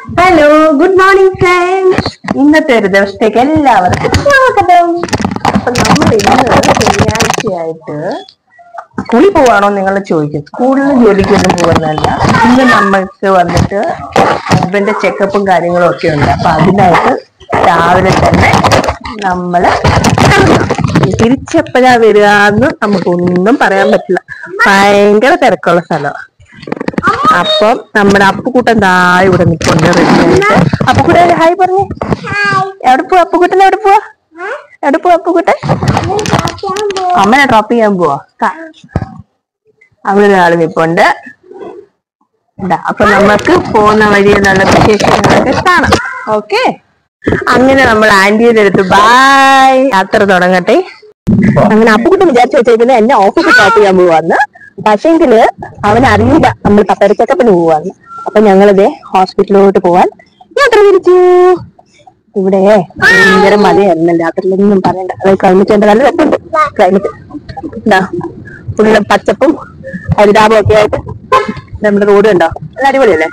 Hello good morning friends ഇന്നത്തെ ഒരു ദിവസത്തേക്ക് എല്ലാവർക്കും സ്വാഗതം അപ്പൊ നമ്മൾ ഇന്ന് ശനിയാഴ്ചയായിട്ട് സ്കൂളിൽ പോവാണോ നിങ്ങൾ ചോദിക്കും സ്കൂളിൽ ജോലിക്കൊന്നും പോകുന്നതല്ല ഇന്ന് നമ്മൾക്ക് വന്നിട്ട് ഹസ്ബൻഡ് ചെക്കപ്പും കാര്യങ്ങളും ഒക്കെ ഉണ്ട് അപ്പൊ അതിനായിട്ട് രാവിലെ തന്നെ നമ്മള് തിരിച്ചെപ്പോഴാ വരിക എന്ന് നമുക്കൊന്നും പറയാൻ പറ്റില്ല ഭയങ്കര തിരക്കുള്ള സ്ഥലമാണ് അപ്പം നമ്മുടെ അപ്പുക്കുട്ടൻ ദാ ഇവിടെ നിൽപ്പുണ്ട് റെഡി ആയിട്ട് അപ്പുക്കുട്ടൻ ഹായ് പറഞ്ഞു എവിടെ പോവാ അപ്പുക്കുട്ടൻ എവിടെ പോവാ എവിടെ പോവാ അപ്പുക്കുട്ടൻ അമ്മനെ ഡ്രോപ്പ് ചെയ്യാൻ പോവാ കാ. അവിടെ ഒരാള് നിൽപ്പുണ്ട് ഇതാ, അപ്പൊ നമുക്ക് പോകുന്ന വഴി എന്നുള്ള വിശേഷങ്ങളൊക്കെ കാണാം ഓക്കെ അങ്ങനെ നമ്മൾ ആന്റിയുടെ അടുത്ത് ബായ് യാത്ര തുടങ്ങട്ടെ അങ്ങനെ അപ്പുക്കുട്ടൻ വിചാരിച്ചു വെച്ചേക്കുന്നത് എന്നെ ഓഫീസിൽ ഡ്രോപ്പ് ചെയ്യാൻ പോവാന്ന് പക്ഷേങ്കില് അവൻ അറിയില്ല നമ്മൾ പത്തര ചെക്കപ്പിന് പോവാന്ന് അപ്പൊ ഞങ്ങളിതേ ഹോസ്പിറ്റലിലോട്ട് പോവാൻ യാത്ര തിരിച്ചു ഇവിടെ ഭയങ്കര മഴയായിരുന്നു രാത്രിയിലൊന്നും പറയണ്ട അത് ക്ലൈമറ്റ് ഉണ്ട് നല്ല രസമുണ്ട് ക്ലൈമറ്റ് എന്താ ഫുള്ള് പച്ചപ്പും ഹരിതാപം ഒക്കെ ആയിട്ട് നമ്മുടെ റോഡ് ഉണ്ടോ നല്ല അടിപൊളിയല്ലേ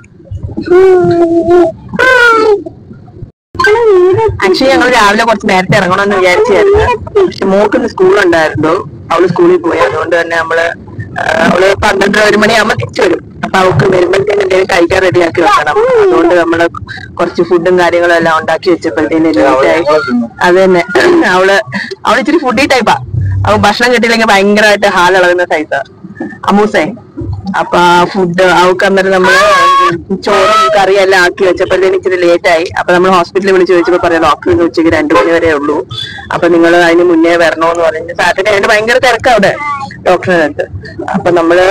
ആക്ച്വലി ഞങ്ങൾ രാവിലെ കുറച്ച് നേരത്തെ ഇറങ്ങണമെന്ന് വിചാരിച്ചായിരുന്നു പക്ഷെ മോക്കിന്ന് സ്കൂളുണ്ടായിരുന്നു അവള് സ്കൂളിൽ പോയി അതുകൊണ്ട് തന്നെ നമ്മള് ആ, അവള് പന്ത്രണ്ടര ഒരു മണിയാകുമ്പോ തിരിച്ചു വരും അപ്പൊ അവൾക്ക് വരുമ്പോഴത്തേനും എന്തെങ്കിലും കഴിക്കാൻ റെഡിയാക്കി വെക്കണം അതുകൊണ്ട് നമ്മള് കുറച്ച് ഫുഡും കാര്യങ്ങളും എല്ലാം ഉണ്ടാക്കി വെച്ചപ്പോഴത്തേനും ലേറ്റ് ആയി അത് തന്നെ അവള് അവള് ഇച്ചിരി ഫുഡി ടൈപ്പാ അവൾ ഭക്ഷണം കിട്ടിയില്ലെങ്കിൽ ഭയങ്കരമായിട്ട് ഹാലിളകുന്ന സൈസാ അമൂസേ അപ്പൊ ഫുഡ് അവൾക്ക് അന്നേരം നമ്മള് ചോറും കറിയും എല്ലാം ആക്കി വെച്ചപ്പോഴത്തേനും ഇച്ചിരി ലേറ്റ് ആയി അപ്പൊ നമ്മൾ ഹോസ്പിറ്റലിൽ വിളിച്ച് ചോദിച്ചപ്പോ പറയാം ഡോക്ടർ ഇന്ന് ഉച്ചയ്ക്ക് രണ്ടു മണി വരെ ഉള്ളൂ അപ്പൊ നിങ്ങൾ അതിന് മുന്നേ വരണോന്ന് പറഞ്ഞു സാറ്റർഡേ ആയിട്ട് ഭയങ്കര തിരക്കാ അവിടെ ഡോക്ടറിന്റെ അടുത്ത് അപ്പൊ നമ്മള്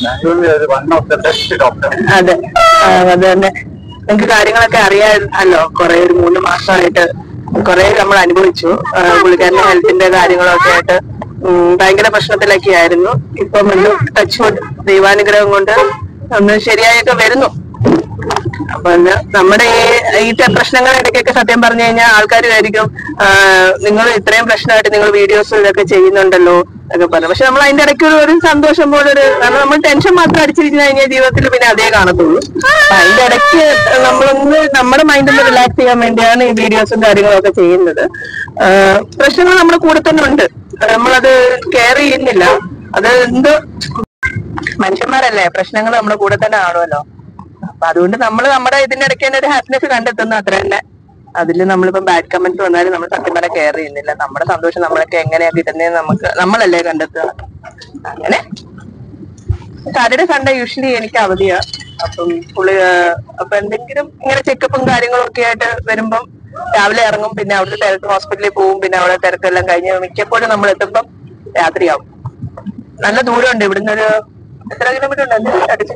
അതെ ആ, അത് തന്നെ നിങ്ങൾക്ക് കാര്യങ്ങളൊക്കെ അറിയാമല്ലോ കുറെ ഒരു മൂന്ന് മാസമായിട്ട് കുറെ നമ്മൾ അനുഭവിച്ചു ആ, പുള്ളിക്കാരന്റെ ഹെൽത്തിന്റെ കാര്യങ്ങളൊക്കെ ആയിട്ട് ഉം, ഭയങ്കര പ്രശ്നത്തിലൊക്കെ ആയിരുന്നു ഇപ്പം ടച്ച് ദൈവാനുഗ്രഹം കൊണ്ട് ഒന്ന് ശരിയായൊക്കെ വരുന്നു അപ്പൊ ഒന്ന് നമ്മുടെ ഈ ഈ ത- പ്രശ്നങ്ങളുടെ ഇടയ്ക്കൊക്കെ സത്യം പറഞ്ഞു കഴിഞ്ഞാൽ ആൾക്കാർ വിചാരിക്കും നിങ്ങൾ ഇത്രയും പ്രശ്നമായിട്ട് നിങ്ങൾ വീഡിയോസ് ഇതൊക്കെ ചെയ്യുന്നുണ്ടല്ലോ എന്നൊക്കെ പറഞ്ഞു പക്ഷെ നമ്മൾ അതിന്റെ ഇടയ്ക്ക് ഒരു- ഒരു സന്തോഷം പോലെ ഒരു കാരണം നമ്മൾ ടെൻഷൻ മാത്രം അടിച്ചിരിച്ചു കഴിഞ്ഞാൽ ജീവിതത്തിൽ പിന്നെ അതേ കാണത്തുള്ളൂ അപ്പൊ അതിന്റെ ഇടയ്ക്ക് നമ്മളൊന്ന് നമ്മുടെ മൈൻഡ് ഒന്ന് റിലാക്സ് ചെയ്യാൻ വേണ്ടിയാണ് ഈ വീഡിയോസും കാര്യങ്ങളും ഒക്കെ ചെയ്യുന്നത് ആ, പ്രശ്നങ്ങൾ നമ്മുടെ കൂടെ തന്നെ ഉണ്ട് നമ്മളത് കെയർ ചെയ്യുന്നില്ല അത് എന്ത് മനുഷ്യന്മാരല്ലേ പ്രശ്നങ്ങൾ നമ്മുടെ കൂടെ തന്നെ കാണുമല്ലോ അപ്പൊ അതുകൊണ്ട് നമ്മൾ നമ്മുടെ ഇതിന്റെ ഇടയ്ക്ക് തന്നെ ഒരു ഹാപ്പിനെസ് കണ്ടെത്തുന്നു അത്ര തന്നെ അതിൽ നമ്മളിപ്പം ബാഡ് കമന്റ്സ് വന്നാലും നമ്മൾ സത്യം പറഞ്ഞാൽ കെയർ ചെയ്യുന്നില്ല നമ്മുടെ സന്തോഷം നമ്മളൊക്കെ എങ്ങനെയാ കിട്ടുന്നതെന്ന് നമുക്ക് നമ്മളല്ലേ കണ്ടെത്തുക അങ്ങനെ സാറ്റർഡേ സൺഡേ യൂഷ്വലി എനിക്ക് അവധിയാ അപ്പം പുള്ളി ആ, അപ്പൊ എന്തെങ്കിലും ഇങ്ങനെ ചെക്കപ്പും കാര്യങ്ങളും ഒക്കെ ആയിട്ട് വരുമ്പം രാവിലെ ഇറങ്ങും പിന്നെ അവിടുത്തെ തിരക്ക് ഹോസ്പിറ്റലിൽ പോകും പിന്നെ അവിടെ തിരക്കെല്ലാം കഴിഞ്ഞ് മിക്കപ്പോഴും നമ്മൾ എത്തുമ്പം രാത്രിയാവും നല്ല ദൂരമുണ്ട് ഇവിടുന്ന് ഒരു എത്ര കിലോമീറ്റർ ഉണ്ട് അതിന്റെ അടുത്ത്?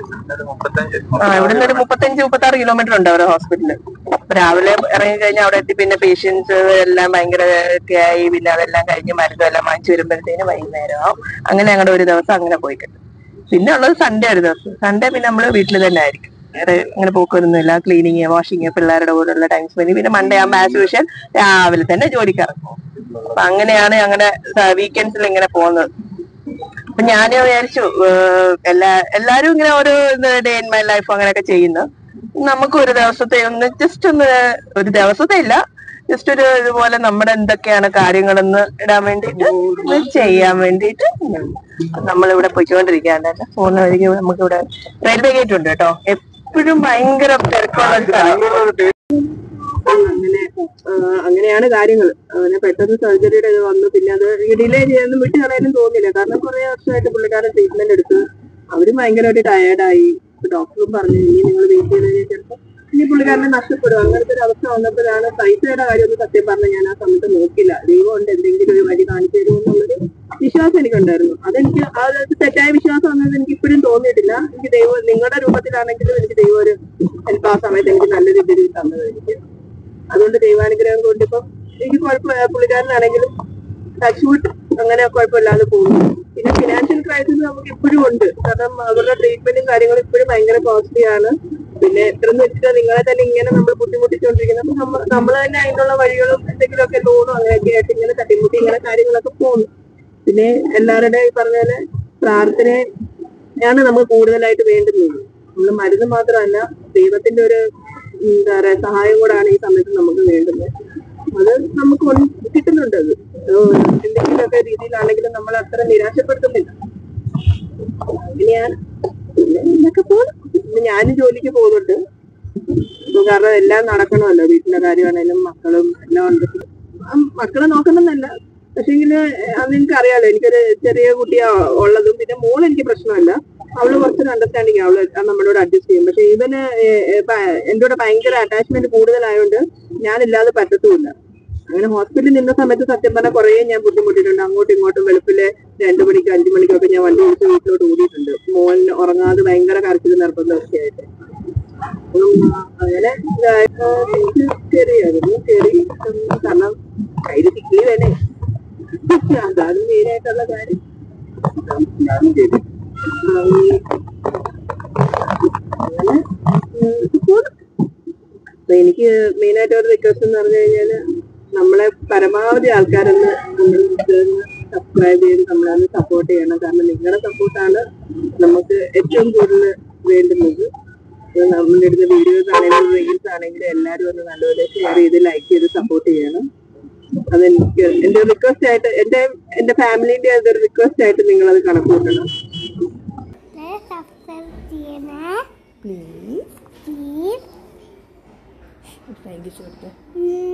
ആ ഇവിടുന്ന് ഒരു മുപ്പത്തഞ്ച് മുപ്പത്തി ആറ് കിലോമീറ്റർ ഉണ്ട് അവരുടെ ഹോസ്പിറ്റലിൽ അപ്പൊ രാവിലെ ഇറങ്ങി കഴിഞ്ഞാൽ അവിടെ എത്തി പിന്നെ പേഷ്യൻസ് എല്ലാം ഭയങ്കര ഒക്കെ ആയി പിന്നെ അതെല്ലാം കഴിഞ്ഞ് മരുന്നും എല്ലാം വാങ്ങിച്ചു വരുമ്പോഴത്തേന് വൈകുന്നേരം ആവും അങ്ങനെ ഞങ്ങളുടെ ഒരു ദിവസം അങ്ങനെ പോയി കിട്ടും പിന്നെ ഉള്ളത് സൺഡേ ഒരു ദിവസം സൺഡേ പിന്നെ നമ്മള് വീട്ടിൽ തന്നെ ആയിരിക്കും വേറെ അങ്ങനെ പോക്കൊന്നുമില്ല ക്ലീനിങ് വാഷിങ് പിള്ളേരുടെ കൂടെയുള്ള ടൈം സ്പെൻഡ് പിന്നെ മൺഡേ ആകുമ്പോൾ ആസ് യൂഷ്വൽ രാവിലെ തന്നെ ജോലിക്ക് ഇറങ്ങും അപ്പൊ അങ്ങനെയാണ് ഞങ്ങളുടെ വീക്കെൻഡ്സിൽ ഇങ്ങനെ പോകുന്നത് അപ്പൊ ഞാൻ വിചാരിച്ചു ഏഹ് എല്ലാ എല്ലാരും ഇങ്ങനെ ഓരോ ഡേ ഇൻ മൈ ലൈഫ് അങ്ങനെയൊക്കെ ചെയ്യുന്നു നമുക്ക് ഒരു ദിവസത്തെ ഒന്ന് ജസ്റ്റ് ഒന്ന് ഒരു ദിവസത്തെ ഇല്ല ജസ്റ്റ് ഒരു ഇതുപോലെ നമ്മുടെ എന്തൊക്കെയാണ് കാര്യങ്ങളെന്ന് ഇടാൻ വേണ്ടിയിട്ട് ഇത് ചെയ്യാൻ വേണ്ടിയിട്ട് നമ്മളിവിടെ പൊയ്ക്കൊണ്ടിരിക്കാണ്ട് പോകുന്ന വഴിക്ക് നമുക്ക് ഇവിടെ റെയിൽവേ ഗേറ്റ് ഉണ്ട് കേട്ടോ എപ്പോഴും ഭയങ്കര തിരക്കുള്ള ഒരു സ്ഥലം. അങ്ങനെ ആ, അങ്ങനെയാണ് കാര്യങ്ങൾ അങ്ങനെ പെട്ടെന്ന് സർജറിയുടെ ഇത് വന്നു പിന്നെ അത് ഡിലേ ചെയ്യാനൊന്നും വിട്ടു കളയാനും തോന്നില്ല കാരണം കുറെ വർഷമായിട്ട് പുള്ളിക്കാരൻ ട്രീറ്റ്മെന്റ് എടുത്ത് അവരും ഭയങ്കരമായിട്ട് ടയേർഡായി ഡോക്ടറും പറഞ്ഞു ഇനി നിങ്ങൾ വെയിറ്റ് ചെയ്ത് കഴിഞ്ഞാൽ ചിലപ്പോൾ ഇനി പുള്ളിക്കാരനെ നഷ്ടപ്പെടും അങ്ങനത്തെ ഒരു അവസ്ഥ വന്നപ്പോഴാണ് പൈസയുടെ കാര്യമൊന്നും സത്യം പറഞ്ഞ ഞാൻ ആ സമയത്ത് നോക്കില്ല ദൈവം കൊണ്ട് എന്തെങ്കിലും ഒരു വഴി കാണിച്ചു തരുമെന്നുള്ളൊരു വിശ്വാസം എനിക്കുണ്ടായിരുന്നു അതെനിക്ക് ആ ഒരു തെറ്റായ വിശ്വാസം വന്നത് എനിക്ക് ഇപ്പോഴും തോന്നിയിട്ടില്ല എനിക്ക് ദൈവം നിങ്ങളുടെ രൂപത്തിലാണെങ്കിലും എനിക്ക് ദൈവം ഒരു ചിലപ്പോൾ ആ സമയത്ത് എനിക്ക് നല്ല രീതിയിൽ തന്നത് എനിക്ക് അതുകൊണ്ട് ദൈവാനുഗ്രഹം കൊണ്ട് ഇപ്പം എനിക്ക് കുഴപ്പമില്ല പുള്ളിക്കാരനാണെങ്കിലും ടച്ച്വുഡ് അങ്ങനെ കുഴപ്പമില്ലാതെ പോകുന്നു പിന്നെ ഫിനാൻഷ്യൽ ക്രൈസിസ് നമുക്ക് ഇപ്പോഴും ഉണ്ട് കാരണം അവരുടെ ട്രീറ്റ്മെന്റും കാര്യങ്ങളും ഇപ്പോഴും ഭയങ്കര കോസ്റ്റ്ലി ആണ് പിന്നെ എത്ര എന്ന് വെച്ചിട്ട് നിങ്ങളെ തന്നെ ഇങ്ങനെ നമ്മൾ ബുദ്ധിമുട്ടിച്ചുകൊണ്ടിരിക്കുന്നത് അപ്പൊ നമ്മൾ നമ്മൾ തന്നെ അതിനുള്ള വഴികളും എന്തെങ്കിലുമൊക്കെ ലോണും അങ്ങനെയൊക്കെ ആയിട്ട് ഇങ്ങനെ തട്ടിമുട്ടി ഇങ്ങനെ കാര്യങ്ങളൊക്കെ പോകുന്നു പിന്നെ എല്ലാവരുടെയും ഈ പറഞ്ഞ പോലെ പ്രാർത്ഥനയാണ് നമുക്ക് കൂടുതലായിട്ട് വേണ്ടുന്നത് നമ്മൾ മരുന്ന് മാത്രമല്ല ദൈവത്തിന്റെ ഒരു എന്താ പറയാ സഹായം കൂടാണ് ഈ സമയത്ത് നമുക്ക് വേണ്ടുന്നത് അത് നമുക്ക് ഉണ്ട്- കിട്ടുന്നുണ്ട് അത് ഏഹ് എന്തെങ്കിലുമൊക്കെ രീതിയിലാണെങ്കിലും നമ്മൾ അത്ര നിരാശപ്പെടുത്തുന്നില്ല അങ്ങനെയാണ് പിന്നെ ഇതൊക്കെ പോകുന്നു പിന്നെ ഞാനും ജോലിക്ക് പോകുന്നുണ്ട് ഇപ്പൊ കാരണം എല്ലാം നടക്കണമല്ലോ വീട്ടിലെ കാര്യമാണേലും മക്കളും എല്ലാം ഉണ്ട് ആ, മക്കളെ നോക്കണമെന്നല്ല പക്ഷേങ്കില് അത് എനിക്ക് അറിയാലോ എനിക്കൊരു ചെറിയ കുട്ടിയാ ഉള്ളതും പിന്നെ മോൾ എനിക്ക് പ്രശ്നമല്ല അവള് കുറച്ചൊരു അണ്ടർസ്റ്റാൻഡിങ് അവള് നമ്മളോട് അഡ്ജസ്റ്റ് ചെയ്യും പക്ഷെ ഇവന് എന്റെ കൂടെ ഭയങ്കര അറ്റാച്ച്മെന്റ് കൂടുതലായോണ്ട് ഞാനില്ലാതെ പറ്റത്തുമില്ല അങ്ങനെ ഹോസ്പിറ്റലിൽ നിന്ന സമയത്ത് സത്യം പറഞ്ഞാൽ കുറേ ഞാൻ ബുദ്ധിമുട്ടിയിട്ടുണ്ട് അങ്ങോട്ടും ഇങ്ങോട്ടും വെളുപ്പില് രണ്ടു മണിക്ക് അഞ്ചു മണിക്കൊക്കെ ഞാൻ വണ്ടി വിളിച്ച് വീട്ടിലോട്ട് ഓടിയിട്ടുണ്ട് മോൻ ഉറങ്ങാതെ ഭയങ്കര കരച്ചിൽ നിർബന്ധമൊക്കെ ആയിട്ട് ഉം, അങ്ങനെ ഇതായപ്പോ എനിക്ക് കയറിയായിരുന്നു കയറി ഉം, കാരണം കയ്യിൽ കിട്ടി വേണേ അതാണ് മെയിനായിട്ടുള്ള കാര്യം ഉം, ഞാനും ചെയ്തു. ഉം, അങ്ങനെ ഉം, പോന്നു. അപ്പൊ എനിക്ക് മെയിനായിട്ട് ഒരു റിക്വസ്റ്റ് എന്ന് പറഞ്ഞു കഴിഞ്ഞാല് നമ്മളെ പരമാവധി ആൾക്കാരൊന്ന് സബ്സ്ക്രൈബ് ചെയ്ത് നമ്മളൊന്ന് സപ്പോർട്ട് ചെയ്യണം കാരണം നിങ്ങളുടെ സപ്പോർട്ടാണ് നമുക്ക് ഏറ്റവും കൂടുതൽ വേണ്ടുന്നത് ഇത് നമ്മളുടെ അടുത്ത വീഡിയോസ് ആണെങ്കിലും റീൽസ് ആണെങ്കിലും എല്ലാവരും ഒന്ന് നല്ലപോലെ ഷെയർ ചെയ്ത് ലൈക്ക് ചെയ്ത് സപ്പോർട്ട് ചെയ്യണം അതെനിക്ക് എന്റെ റിക്വസ്റ്റ് ആയിട്ട് എന്റെ എന്റെ ഫാമിലിന്റെ അതൊരു റിക്വസ്റ്റ് ആയിട്ട് നിങ്ങൾ അത് കണക്ക് കൂട്ടണം സബ്സ്ക്രൈബ് ചെയ്യണേ പ്ലീസ് പ്ലീസ് താങ്ക് യു സുഹൃത്ത് ഉം.